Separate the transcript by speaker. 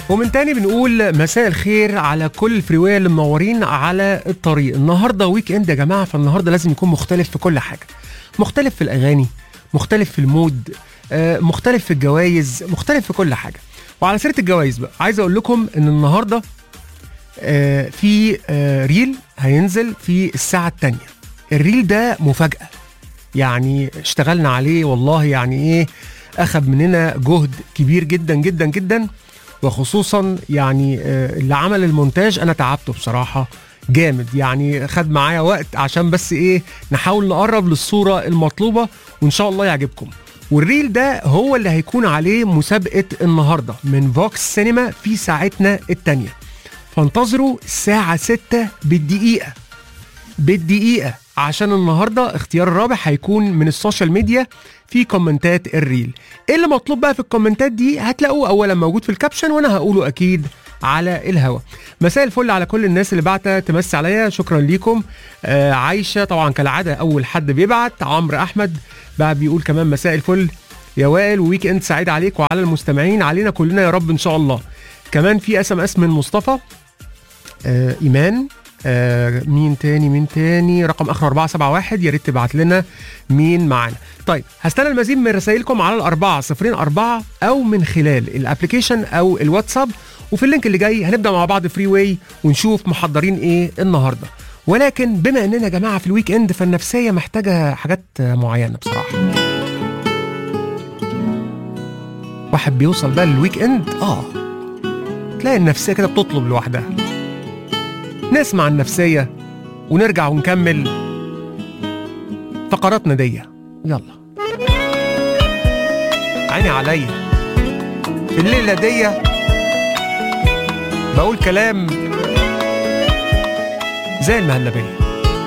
Speaker 1: ومن تاني بنقول مساء الخير على كل الفريوية اللي منورين على الطريق النهارده ويك اند يا جماعه فالنهارده لازم يكون مختلف في كل حاجه مختلف في الاغاني مختلف في المود آه، مختلف في الجوائز مختلف في كل حاجه وعلى سيره الجوائز بقى عايز اقول لكم ان النهارده آه، في آه، ريل هينزل في الساعه الثانيه الريل ده مفاجاه يعني اشتغلنا عليه والله يعني ايه اخذ مننا جهد كبير جدا جدا جدا وخصوصا يعني آه، اللي عمل المونتاج انا تعبته بصراحه جامد يعني خد معايا وقت عشان بس ايه نحاول نقرب للصوره المطلوبه وان شاء الله يعجبكم والريل ده هو اللي هيكون عليه مسابقه النهارده من فوكس سينما في ساعتنا التانيه فانتظروا الساعه 6 بالدقيقه بالدقيقة عشان النهاردة اختيار الرابع هيكون من السوشيال ميديا في كومنتات الريل ايه اللي مطلوب بقى في الكومنتات دي هتلاقوه اولا موجود في الكابشن وانا هقوله اكيد على الهوا مساء الفل على كل الناس اللي بعتها تمسي عليا شكرا ليكم آه عايشة طبعا كالعادة اول حد بيبعت عمرو احمد بقى بيقول كمان مساء الفل يا وائل وويك اند سعيد عليك وعلى المستمعين علينا كلنا يا رب ان شاء الله كمان في اس ام اس من مصطفى آه ايمان آه مين تاني مين تاني رقم اخر 471 يا ريت تبعت لنا مين معانا طيب هستنى المزيد من رسائلكم على الأربعة صفرين أربعة أو من خلال الابلكيشن أو الواتساب وفي اللينك اللي جاي هنبدأ مع بعض فري واي ونشوف محضرين إيه النهاردة ولكن بما إننا يا جماعة في الويك إند فالنفسية محتاجة حاجات معينة بصراحة واحد بيوصل بقى للويك إند آه تلاقي النفسية كده بتطلب لوحدها نسمع النفسية ونرجع ونكمل فقراتنا دي يلا عيني عليا في الليلة دي بقول كلام زي المهلبية